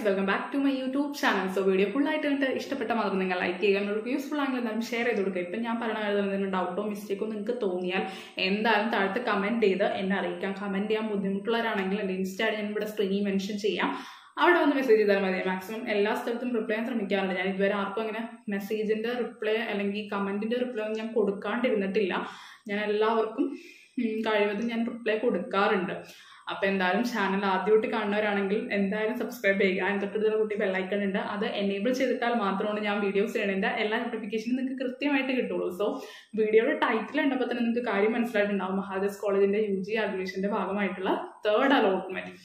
welcome back to my YouTube channel so video full ആയിട്ട് കണ്ട് ഇഷ്ടപ്പെട്ട മാത്രം നിങ്ങൾ ലൈക്ക് ചെയ്യുക നിങ്ങൾക്ക് യൂസ്ഫുൾ ആണെങ്കിൽ എന്തായാലും ഷെയർ ചെയ്ത് കൊടുക്കുക ഇപ്പം ഞാൻ പറഞ്ഞ എന്തെങ്കിലും ഡൗട്ടോ മിസ്റ്റേക്കോ നിങ്ങൾക്ക് തോന്നിയാൽ എന്തായാലും താഴത്ത് കമൻറ്റ് ചെയ്ത് എന്നെ അറിയിക്കാം കമൻറ്റ് ചെയ്യാൻ ബുദ്ധിമുട്ടുള്ളവരാണെങ്കിൽ എൻ്റെ ഇൻസ്റ്റാ ഞാൻ ഇവിടെ സ്ക്രീനിൽ മെൻഷൻ ചെയ്യാം അവിടെ വന്ന് മെസ്സേജ് ചെയ്താൽ മതി മാക്സിമം എല്ലാ സ്ഥലത്തും റിപ്ലൈ ചെയ്യാൻ ശ്രമിക്കാറുണ്ട് ഞാൻ ഇതുവരെ ആർക്കും അങ്ങനെ മെസ്സേജിൻ്റെ റിപ്ലൈ അല്ലെങ്കിൽ കമൻറ്റിൻ്റെ റിപ്ലൈ ഒന്നും ഞാൻ കൊടുക്കാണ്ടിരുന്നിട്ടില്ല ഞാൻ എല്ലാവർക്കും ഉം, കഴിവതും ഞാൻ റിപ്ലൈ കൊടുക്കാറുണ്ട് അപ്പോൾ എന്തായാലും ചാനൽ ആദ്യമായിട്ട് കാണുന്നവരാണെങ്കിൽ എന്തായാലും സബ്സ്ക്രൈബ് ചെയ്യുക അതിന് തൊട്ടടുത്തുള്ള കുട്ടി ബെല്ലൈക്കൺ ഉണ്ട് അത് എനേബിൾ ചെയ്തിട്ടാൽ മാത്രമാണ് ഞാൻ വീഡിയോസ് ചെയ്യണതിൻ്റെ എല്ലാ നോട്ടിഫിക്കേഷനും നിങ്ങൾക്ക് കൃത്യമായിട്ട് കിട്ടുള്ളൂ സോ വീഡിയോയുടെ ടൈറ്റിൽ കണ്ടപ്പോൾ തന്നെ നിങ്ങൾക്ക് കാര്യം മനസ്സിലായിട്ടുണ്ടാവും മഹാദസ് കോളേജിൻ്റെ യു ജി അഡ്മിഷൻ്റെ ഭാഗമായിട്ടുള്ള തേർഡ് അലോട്ട്മെൻറ്റ്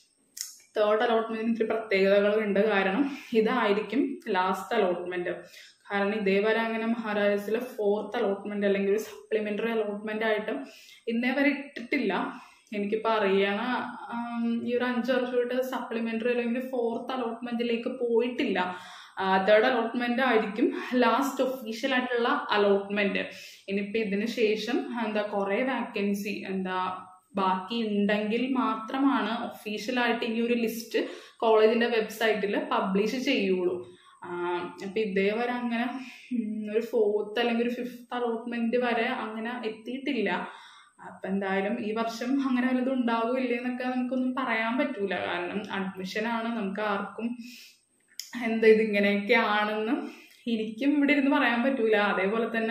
തേർഡ് അലോട്ട്മെന്റിന് ഇത്തിരി പ്രത്യേകതകളുണ്ട് കാരണം ഇതായിരിക്കും ലാസ്റ്റ് അലോട്ട്മെന്റ് കാരണം ഇതേവരെ അങ്ങനെ മഹാരാജാസിലെ ഫോർത്ത് അലോട്ട്മെന്റ് അല്ലെങ്കിൽ ഒരു സപ്ലിമെന്ററി അലോട്ട്മെന്റ് ആയിട്ട് ഇന്നേ വരെ ഇട്ടിട്ടില്ല എനിക്കിപ്പോൾ അറിയണ ആം, ഈ ഒരു അഞ്ച് വർഷമായിട്ട് സപ്ലിമെന്ററി അല്ലെങ്കിൽ ഫോർത്ത് അലോട്ട്മെന്റിലേക്ക് പോയിട്ടില്ല തേർഡ് അലോട്ട്മെന്റ് ആയിരിക്കും ലാസ്റ്റ് ഒഫീഷ്യൽ ആയിട്ടുള്ള അലോട്ട്മെന്റ് ഇനിയിപ്പോൾ ഇതിന് ശേഷം എന്താ കുറേ വാക്കൻസി എന്താ ബാക്കി ഉണ്ടെങ്കിൽ മാത്രമാണ് ഒഫീഷ്യലായിട്ട് ഈ ഒരു ലിസ്റ്റ് കോളേജിന്റെ വെബ്സൈറ്റിൽ പബ്ലിഷ് ചെയ്യുള്ളൂ അപ്പം ഇതേവരെ അങ്ങനെ ഉം, ഒരു ഫോർത്ത് അല്ലെങ്കിൽ ഒരു ഫിഫ്ത്ത് അലോട്ട്മെന്റ് വരെ അങ്ങനെ എത്തിയിട്ടില്ല അപ്പം എന്തായാലും ഈ വർഷം അങ്ങനെ വല്ലതും ഉണ്ടാവില്ല എന്നൊക്കെ നമുക്കൊന്നും പറയാൻ പറ്റൂല കാരണം അഡ്മിഷനാണ് നമുക്ക് ആർക്കും എന്താ ഇത് ഇങ്ങനെയൊക്കെ ആണെന്ന് എനിക്കും ഇവിടെ ഇരുന്ന് പറയാൻ പറ്റൂല അതേപോലെ തന്നെ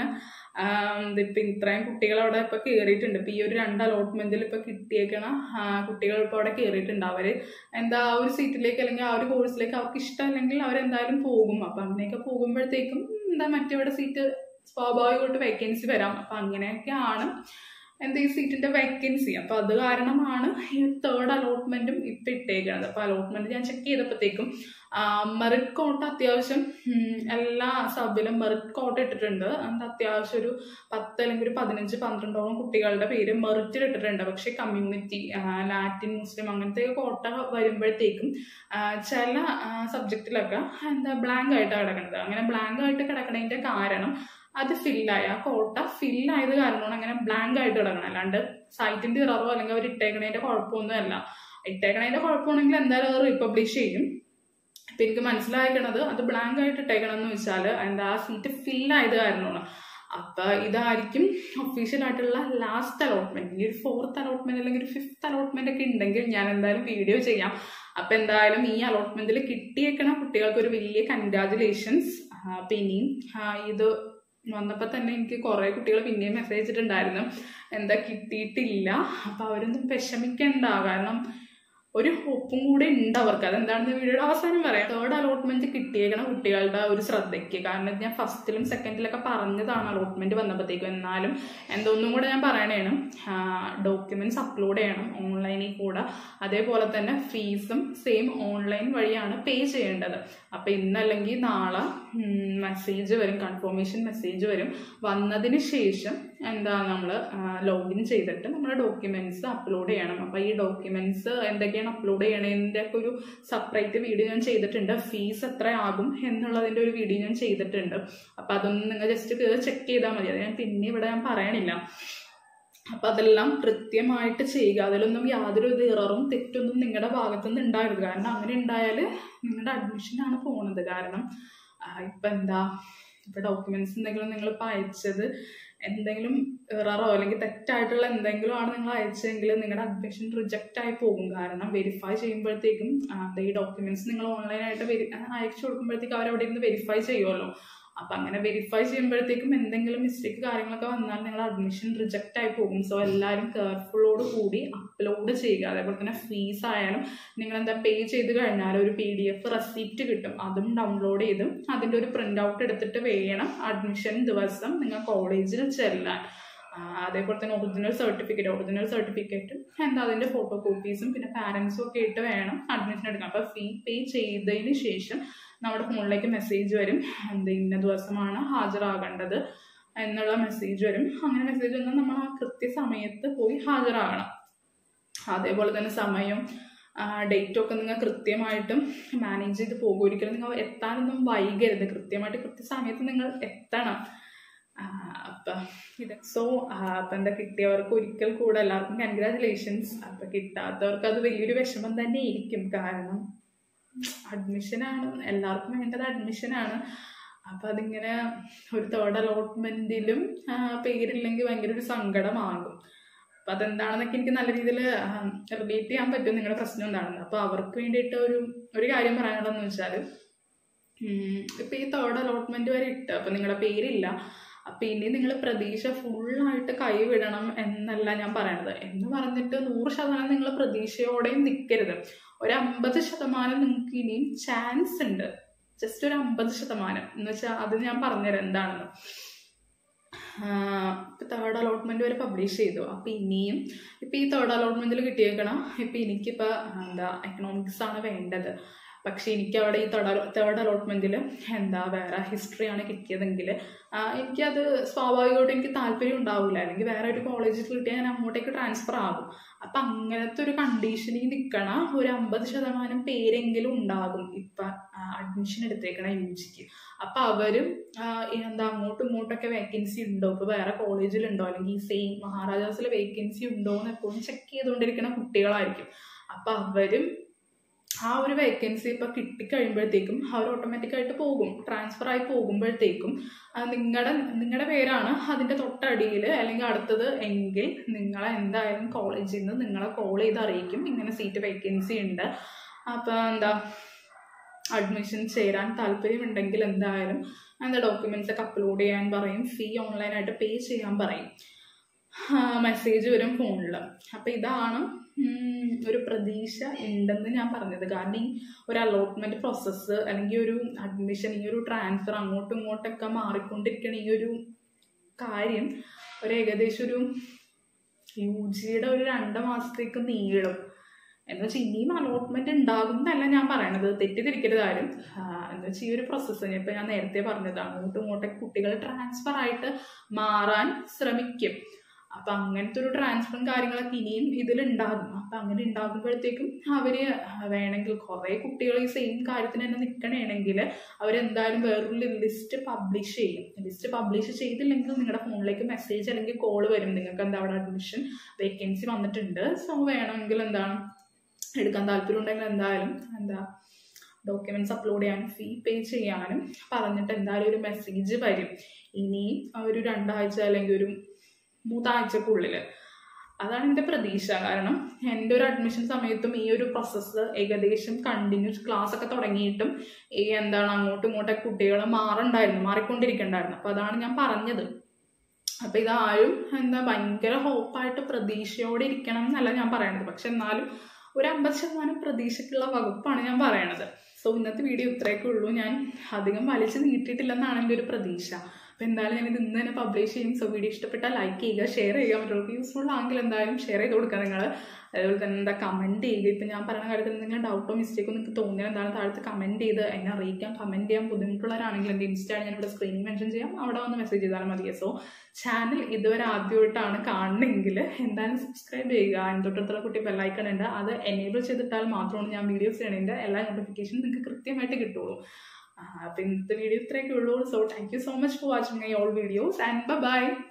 ഇപ്പം ഇത്രയും കുട്ടികൾ അവിടെ ഇപ്പം കയറിയിട്ടുണ്ട് ഇപ്പം ഈ ഒരു രണ്ട് അലോട്ട്മെന്റിൽ ഇപ്പം കിട്ടിയേക്കണ ആ, കുട്ടികൾ ഇപ്പോൾ അവിടെ കയറിയിട്ടുണ്ട് അവർ എന്താ ആ ഒരു സീറ്റിലേക്ക് അല്ലെങ്കിൽ ആ ഒരു കോഴ്സിലേക്ക് അവർക്ക് ഇഷ്ടമല്ലെങ്കിൽ അവരെന്തായാലും പോകും അപ്പം അങ്ങനെയൊക്കെ പോകുമ്പോഴത്തേക്കും എന്താ മറ്റേവിടെ സീറ്റ് സ്വാഭാവികമായിട്ട് വേക്കൻസി വരാം അപ്പം അങ്ങനെയൊക്കെയാണ് എന്താ ഈ സീറ്റിന്റെ വേക്കൻസി അപ്പൊ അത് കാരണമാണ് ഈ തേർഡ് അലോട്ട്മെന്റും ഇപ്പൊ ഇട്ടേക്കുന്നത് അപ്പൊ അലോട്ട്മെന്റ് ഞാൻ ചെക്ക് ചെയ്തപ്പോഴത്തേക്കും മെറിറ്റ് കോട്ട അത്യാവശ്യം ഉം, എല്ലാ സബിലും മെറിറ്റ് കോട്ട ഇട്ടിട്ടുണ്ട് അത് അത്യാവശ്യം ഒരു പത്ത് അല്ലെങ്കിൽ ഒരു പതിനഞ്ച് പന്ത്രണ്ടോളം കുട്ടികളുടെ പേര് മെറിറ്റിൽ ഇട്ടിട്ടുണ്ട് പക്ഷെ കമ്മ്യൂണിറ്റി ലാറ്റിൻ മുസ്ലിം അങ്ങനത്തെ കോട്ട വരുമ്പോഴത്തേക്കും ആ, ചില സബ്ജക്റ്റിലൊക്കെ എന്താ ബ്ലാങ്ക് ആയിട്ടാണ് കിടക്കുന്നത് അങ്ങനെ ബ്ലാങ്ക് ആയിട്ട് കിടക്കണതിന്റെ കാരണം അത് ഫില്ലായി ആ കോട്ട ഫില്ലായത് കാരണമാണ് അങ്ങനെ ബ്ലാങ്ക് ആയിട്ട് കിടക്കണം അല്ലാണ്ട് സൈറ്റിന്റെ ഇററോ അല്ലെങ്കിൽ അവർ ഇട്ടേക്കണതിന്റെ കുഴപ്പമൊന്നുമല്ല ഇട്ടേക്കണതിന്റെ കുഴപ്പമാണെങ്കിൽ എന്തായാലും അത് റീപബ്ലിഷ് ചെയ്യും ഇപ്പൊ എനിക്ക് മനസ്സിലാക്കണത് അത് ബ്ലാങ്ക് ആയിട്ട് ഇട്ടേക്കണം എന്ന് വെച്ചാൽ എന്താ ആ സീറ്റ് ഫില്ലായത് കാരണമാണ് അപ്പൊ ഇതായിരിക്കും ഒഫീഷ്യൽ ആയിട്ടുള്ള ലാസ്റ്റ് അലോട്ട്മെന്റ് ഈ ഒരു ഫോർത്ത് അലോട്ട്മെന്റ് അല്ലെങ്കിൽ ഒരു ഫിഫ്ത്ത് അലോട്ട്മെന്റ് ഒക്കെ ഉണ്ടെങ്കിൽ ഞാൻ എന്തായാലും വീഡിയോ ചെയ്യാം അപ്പൊ എന്തായാലും ഈ അലോട്ട്മെന്റിൽ കിട്ടിയേക്കണ കുട്ടികൾക്ക് ഒരു വലിയ കൺഗ്രാചുലേഷൻസ് പിന്നെയും ആ, ഇത് വന്നപ്പോൾ തന്നെ എനിക്ക് കുറേ കുട്ടികൾ പിന്നെയും മെസ്സേജ് ഇട്ടിട്ടുണ്ടായിരുന്നു എന്താ കിട്ടിയിട്ടില്ല അപ്പം അവരൊന്നും വിഷമിക്കണ്ട കാരണം ഒരു ഹോപ്പും കൂടെ ഉണ്ട് അവർക്ക് അതെന്താണെന്ന് വീഡിയോയുടെ അവസാനം പറയാം തേർഡ് അലോട്ട്മെന്റ് കിട്ടിയേക്കണ കുട്ടികളുടെ ഒരു ശ്രദ്ധയ്ക്ക് കാരണം ഇത് ഞാൻ ഫസ്റ്റിലും സെക്കൻഡിലൊക്കെ പറഞ്ഞതാണ് അലോട്ട്മെന്റ് വന്നപ്പോഴത്തേക്കും എന്നാലും എന്തൊന്നും കൂടെ ഞാൻ പറയണേണ് ഡോക്യുമെന്റ്സ് അപ്ലോഡ് ചെയ്യണം ഓൺലൈനിൽ കൂടെ അതേപോലെ തന്നെ ഫീസും സെയിം ഓൺലൈൻ വഴിയാണ് പേ ചെയ്യേണ്ടത് അപ്പം ഇന്നല്ലെങ്കിൽ നാളെ മെസ്സേജ് വരും കൺഫർമേഷൻ മെസ്സേജ് വരും വന്നതിന് ശേഷം എന്താ നമ്മൾ ലോഗിൻ ചെയ്തിട്ട് നമ്മൾ ഡോക്യുമെന്റ്സ് അപ്ലോഡ് ചെയ്യണം അപ്പോൾ ഈ ഡോക്യുമെന്റ്സ് എന്തൊക്കെയാണ് അപ്ലോഡ് ചെയ്യണതിൻ്റെ ഒക്കെ ഒരു സെപ്പറേറ്റ് വീഡിയോ ഞാൻ ചെയ്തിട്ടുണ്ട് ഫീസ് എത്ര ആകും എന്നുള്ളതിൻ്റെ ഒരു വീഡിയോ ഞാൻ ചെയ്തിട്ടുണ്ട് അപ്പം അതൊന്ന് നിങ്ങൾ ജസ്റ്റ് കയറി ചെക്ക് ചെയ്താൽ മതി അത് ഞാൻ പിന്നെ ഇവിടെ ഞാൻ പറയണില്ല അപ്പം അതെല്ലാം കൃത്യമായിട്ട് ചെയ്യുക അതിലൊന്നും യാതൊരു ഇത് ഇററും തെറ്റൊന്നും നിങ്ങളുടെ ഭാഗത്തുനിന്ന് ഉണ്ടാകരുത് കാരണം അങ്ങനെ ഉണ്ടായാൽ നിങ്ങളുടെ അഡ്മിഷനാണ് പോണത് കാരണം ആ, ഇപ്പം എന്താ ഇപ്പം ഡോക്യുമെന്റ്സ് എന്തെങ്കിലും നിങ്ങൾ ഇപ്പം അയച്ചത് എന്തെങ്കിലും എററോ അല്ലെങ്കിൽ തെറ്റായിട്ടുള്ള എന്തെങ്കിലും ആണ് നിങ്ങൾ അയച്ചതെങ്കിൽ നിങ്ങളുടെ അഡ്മിഷൻ റിജക്റ്റ് ആയി പോകും കാരണം വെരിഫൈ ചെയ്യുമ്പോഴത്തേക്കും ആ, ദേ ഈ ഡോക്യുമെന്റ്സ് നിങ്ങൾ ഓൺലൈനായിട്ട് വെരി അയച്ചു കൊടുക്കുമ്പോഴത്തേക്കും അവരവിടെ ഇരുന്ന് വെരിഫൈ ചെയ്യുമല്ലോ അപ്പം അങ്ങനെ വെരിഫൈ ചെയ്യുമ്പോഴത്തേക്കും എന്തെങ്കിലും മിസ്റ്റേക്ക് കാര്യങ്ങളൊക്കെ വന്നാൽ നിങ്ങൾ അഡ്മിഷൻ റിജക്റ്റ് ആയി പോകും സോ എല്ലാവരും കെയർഫുള്ളോട് കൂടി അപ്ലോഡ് ചെയ്യുക അതേപോലെ തന്നെ ഫീസ് ആയാലും നിങ്ങൾ എന്താ പേ ചെയ്ത് കഴിഞ്ഞാൽ ഒരു പി ഡി എഫ് റെസിപ്റ്റ് കിട്ടും അതും ഡൗൺലോഡ് ചെയ്ത് അതിൻ്റെ ഒരു പ്രിൻ്റ് ഔട്ട് എടുത്തിട്ട് വേണം അഡ്മിഷൻ ദിവസം നിങ്ങൾ കോളേജിൽ ചെല്ലാൻ ആ, അതേപോലെ തന്നെ ഒറിജിനൽ സർട്ടിഫിക്കറ്റ് ഒറിജിനൽ സർട്ടിഫിക്കറ്റും എന്താ അതിൻ്റെ ഫോട്ടോ കോപ്പീസും പിന്നെ പാരൻസും ഒക്കെ ഇട്ട് വേണം അഡ്മിഷൻ എടുക്കാൻ അപ്പോൾ ഫീ പേ ചെയ്തതിന് ശേഷം നമ്മുടെ ഫോണിലേക്ക് മെസ്സേജ് വരും എന്ത് ഇന്ന ദിവസമാണ് ഹാജരാകേണ്ടത് എന്നുള്ള മെസ്സേജ് വരും അങ്ങനെ മെസ്സേജ് വന്നാൽ നമ്മൾ ആ കൃത്യസമയത്ത് പോയി ഹാജരാകണം അതേപോലെ തന്നെ സമയം ഡേറ്റും ഒക്കെ നിങ്ങൾ കൃത്യമായിട്ടും മാനേജ് ചെയ്ത് പോകും ഒരിക്കലും നിങ്ങൾ എത്താനൊന്നും വൈകരുത് കൃത്യമായിട്ട് കൃത്യസമയത്ത് നിങ്ങൾ എത്തണം അപ്പം ഇത് സോ അപ്പം എന്താ കിട്ടിയവർക്ക് ഒരിക്കൽ കൂടെ എല്ലാവർക്കും കൺഗ്രാറ്റുലേഷൻസ് അപ്പം കിട്ടാത്തവർക്ക് അത് വലിയൊരു വിഷമം തന്നെ ആയിരിക്കും കാരണം അഡ്മിഷനാണ് എല്ലാവർക്കും വേണ്ടത് അഡ്മിഷനാണ് അപ്പം അതിങ്ങനെ ഒരു തേർഡ് അലോട്ട്മെൻറ്റിലും പേരില്ലെങ്കിൽ ഭയങ്കര ഒരു സങ്കടമാകും അപ്പം അതെന്താണെന്നൊക്കെ എനിക്ക് നല്ല രീതിയിൽ റിലേറ്റ് ചെയ്യാൻ പറ്റും നിങ്ങളുടെ പ്രശ്നം എന്താണെന്ന് അപ്പോൾ അവർക്ക് വേണ്ടിയിട്ട് ഒരു ഒരു കാര്യം പറയാനുള്ളതെന്ന് വെച്ചാൽ ഇപ്പം ഈ തേർഡ് അലോട്ട്മെൻറ്റ് വരെ ഇട്ട് അപ്പം നിങ്ങളുടെ പേരില്ല അപ്പം ഇനി നിങ്ങൾ പ്രതീക്ഷ ഫുള്ളായിട്ട് കൈവിടണം എന്നല്ല ഞാൻ പറയണത് എന്ന് പറഞ്ഞിട്ട് നൂറ് ശതമാനം നിങ്ങൾ പ്രതീക്ഷയോടെയും നിൽക്കരുത് ഒരു അമ്പത് ശതമാനം നിങ്ങൾക്ക് ഇനിയും ചാൻസ് ഉണ്ട് ജസ്റ്റ് ഒരു അമ്പത് ശതമാനം എന്ന് വെച്ചാൽ അത് ഞാൻ പറഞ്ഞുതരാം എന്താണെന്ന് ഇപ്പം തേർഡ് അലോട്ട്മെന്റ് വരെ പബ്ലിഷ് ചെയ്തു അപ്പം ഇനിയും ഇപ്പം ഈ തേർഡ് അലോട്ട്മെന്റിൽ കിട്ടിയേക്കണം ഇപ്പം എനിക്കിപ്പോൾ എന്താ എക്കണോമിക്സ് ആണ് വേണ്ടത് പക്ഷേ എനിക്ക് അവിടെ ഈ തേർഡ് തേർഡ് അലോട്ട്മെന്റിൽ എന്താ വേറെ ഹിസ്റ്ററിയാണ് കിട്ടിയതെങ്കിൽ എനിക്കത് സ്വാഭാവികമായിട്ടും എനിക്ക് താല്പര്യം ഉണ്ടാവില്ല അല്ലെങ്കിൽ വേറെ ഒരു കോളേജിൽ കിട്ടിയാൽ ഞാൻ അങ്ങോട്ടേക്ക് ട്രാൻസ്ഫർ ആകും അപ്പം അങ്ങനത്തെ ഒരു കണ്ടീഷനിൽ നിൽക്കണ ഒരു അമ്പത് ശതമാനം പേരെങ്കിലും ഉണ്ടാകും ഇപ്പം അഡ്മിഷൻ എടുത്തേക്കണ യു ജിക്ക് അപ്പം അവരും എന്താ അങ്ങോട്ടും ഇങ്ങോട്ടൊക്കെ വേക്കൻസി ഉണ്ടോ ഇപ്പോൾ വേറെ കോളേജിലുണ്ടോ അല്ലെങ്കിൽ ഈ സെയിം മഹാരാജാസിൽ വേക്കൻസി ഉണ്ടോ എന്ന് എപ്പോഴും ചെക്ക് ചെയ്തുകൊണ്ടിരിക്കുന്ന കുട്ടികളായിരിക്കും അപ്പം അവരും ആ ഒരു വേക്കൻസി ഇപ്പോൾ കിട്ടിക്കഴിയുമ്പോഴത്തേക്കും അവർ ഓട്ടോമാറ്റിക്കായിട്ട് പോകും ട്രാൻസ്ഫർ ആയി പോകുമ്പോഴത്തേക്കും നിങ്ങളുടെ നിങ്ങളുടെ പേരാണ് അതിൻ്റെ തൊട്ടടിയിൽ അല്ലെങ്കിൽ അടുത്തത് എങ്കിൽ നിങ്ങളെ എന്തായാലും കോളേജിൽ നിന്ന് നിങ്ങളെ കോൾ ചെയ്ത് അറിയിക്കും ഇങ്ങനെ സീറ്റ് വേക്കൻസി ഉണ്ട് അപ്പോൾ എന്താ അഡ്മിഷൻ ചേരാൻ താല്പര്യമുണ്ടെങ്കിൽ എന്തായാലും എന്താ ഡോക്യുമെൻറ്റ്സ് ഒക്കെ അപ്ലോഡ് ചെയ്യാൻ പറയും ഫീ ഓൺലൈനായിട്ട് പേ ചെയ്യാൻ പറയും മെസ്സേജ് വരും ഫോണിൽ അപ്പം ഇതാണ് ഒരു പ്രതീക്ഷ ഉണ്ടെന്ന് ഞാൻ പറഞ്ഞത് കാരണം ഈ ഒരു അലോട്ട്മെൻറ്റ് പ്രോസസ്സ് അല്ലെങ്കിൽ ഒരു അഡ്മിഷൻ ഈ ഒരു ട്രാൻസ്ഫർ അങ്ങോട്ടും ഇങ്ങോട്ടൊക്കെ മാറിക്കൊണ്ടിരിക്കുന്ന ഈ ഒരു കാര്യം ഒരു ഏകദേശം ഒരു യു ജിയുടെ ഒരു രണ്ട് മാസത്തേക്ക് നീളും എന്ന് വെച്ചാൽ ഇനിയും അലോട്ട്മെന്റ് ഉണ്ടാകും എന്നല്ല ഞാൻ പറയണത് തെറ്റിദ്ധരിക്കരുത് ആരും എന്ന് വെച്ചാൽ ഈ ഒരു പ്രോസസ്സ് ഇപ്പം ഞാൻ നേരത്തെ പറഞ്ഞത് അങ്ങോട്ടും ഇങ്ങോട്ടൊക്കെ കുട്ടികൾ ട്രാൻസ്ഫർ ആയിട്ട് മാറാൻ ശ്രമിക്കും അപ്പം അങ്ങനത്തെ ഒരു ട്രാൻസ്ഫറും കാര്യങ്ങളൊക്കെ ഇനിയും ഇതിലുണ്ടാകും അപ്പം അങ്ങനെ ഉണ്ടാകുമ്പോഴത്തേക്കും അവർ വേണമെങ്കിൽ കുറേ കുട്ടികൾ ഈ സെയിം കാര്യത്തിന് തന്നെ നിൽക്കണമെങ്കിൽ അവരെന്തായാലും വേറൊരു ലിസ്റ്റ് പബ്ലിഷ് ചെയ്യും ലിസ്റ്റ് പബ്ലിഷ് ചെയ്തില്ലെങ്കിൽ നിങ്ങളുടെ ഫോണിലേക്ക് മെസ്സേജ് അല്ലെങ്കിൽ കോൾ വരും നിങ്ങൾക്ക് എന്താ അവിടെ അഡ്മിഷൻ വേക്കൻസി വന്നിട്ടുണ്ട് സോ വേണമെങ്കിൽ എന്താണ് എടുക്കാൻ താല്പര്യം ഉണ്ടെങ്കിൽ എന്തായാലും എന്താ ഡോക്യുമെന്റ്സ് അപ്ലോഡ് ചെയ്യാനും ഫീ പേ ചെയ്യാനും പറഞ്ഞിട്ട് എന്തായാലും ഒരു മെസ്സേജ് വരും ഇനി ഒരു രണ്ടാഴ്ച അല്ലെങ്കിൽ ഒരു മൂന്നാഴ്ചക്കുള്ളിൽ അതാണ് എൻ്റെ പ്രതീക്ഷ കാരണം എൻ്റെ ഒരു അഡ്മിഷൻ സമയത്തും ഈ ഒരു പ്രോസസ്സ് ഏകദേശം കണ്ടിന്യൂസ് ക്ലാസ് ഒക്കെ തുടങ്ങിയിട്ടും ഈ എന്താണ് അങ്ങോട്ടും ഇങ്ങോട്ടൊക്കെ കുട്ടികൾ മാറുണ്ടായിരുന്നു മാറിക്കൊണ്ടിരിക്കണ്ടായിരുന്നു അപ്പോൾ അതാണ് ഞാൻ പറഞ്ഞത് അപ്പോൾ ഇതാരും എന്താ ഭയങ്കര ഹോപ്പായിട്ട് പ്രതീക്ഷയോടെ ഇരിക്കണം എന്നല്ല ഞാൻ പറയണത് പക്ഷെ എന്നാലും ഒരു അമ്പത് ശതമാനം പ്രതീക്ഷയ്ക്കുള്ള വകുപ്പാണ് ഞാൻ പറയണത് സോ ഇന്നത്തെ വീഡിയോ ഇത്രയൊക്കെ ഉള്ളൂ ഞാൻ അധികം വലിച്ചു നീട്ടിയിട്ടില്ലെന്നാണ് എൻ്റെ ഒരു പ്രതീക്ഷ അപ്പോൾ എന്തായാലും ഞാൻ ഇത് ഇന്ന് തന്നെ പബ്ലിഷ് ചെയ്യും സോ വീഡിയോ ഇഷ്ടപ്പെട്ടാൽ ലൈക്ക് ചെയ്യുക ഷെയർ ചെയ്യുക മറ്റുള്ളവർക്ക് യൂസ്ഫുൾ ആണെങ്കിൽ എന്തായാലും ഷെയർ ചെയ്ത് കൊടുക്കുക നിങ്ങൾ അതുപോലെ തന്നെ എന്താ കമൻറ്റ് ചെയ്യുക ഇപ്പം ഞാൻ പറയുന്ന കാര്യത്തിൽ എന്തെങ്കിലും ഡൗട്ടോ മിസ്റ്റേക്കോ നിങ്ങൾക്ക് തോന്നിയാൽ എന്താണ് താഴത്ത് കമൻറ്റ് ചെയ്ത് എന്നെ അറിയിക്കാം കമൻറ്റ് ചെയ്യാൻ ബുദ്ധിമുട്ടുള്ളവരാണെങ്കിൽ എൻ്റെ ഇൻസ്റ്റാണ് ഞാൻ ഇവിടെ സ്ക്രീനിൽ മെൻഷൻ ചെയ്യാം അവിടെ വന്ന് മെസ്സേജ് ചെയ്താലും മതി സോ ചാനൽ ഇതുവരെ ആദ്യമായിട്ടാണ് കാണണമെങ്കിൽ എന്തായാലും സബ്സ്ക്രൈബ് ചെയ്യുക അതിന് തൊട്ടടുത്തുള്ള കുട്ടി ബെല്ലൈക്കൺ ഉണ്ട് അത് എനേബിൾ ചെയ്തിട്ടാൽ മാത്രമാണ് ഞാൻ വീഡിയോസ് ചെയ്യണതിൻ്റെ എല്ലാ നോട്ടിഫിക്കേഷനും നിങ്ങൾക്ക് കൃത്യമായിട്ട് കിട്ടുള്ളൂ അപ്പം ഇന്നത്തെ വീഡിയോ ഇത്രയൊക്കെ ഉള്ളൂ so thank you so much for watching my all videos and by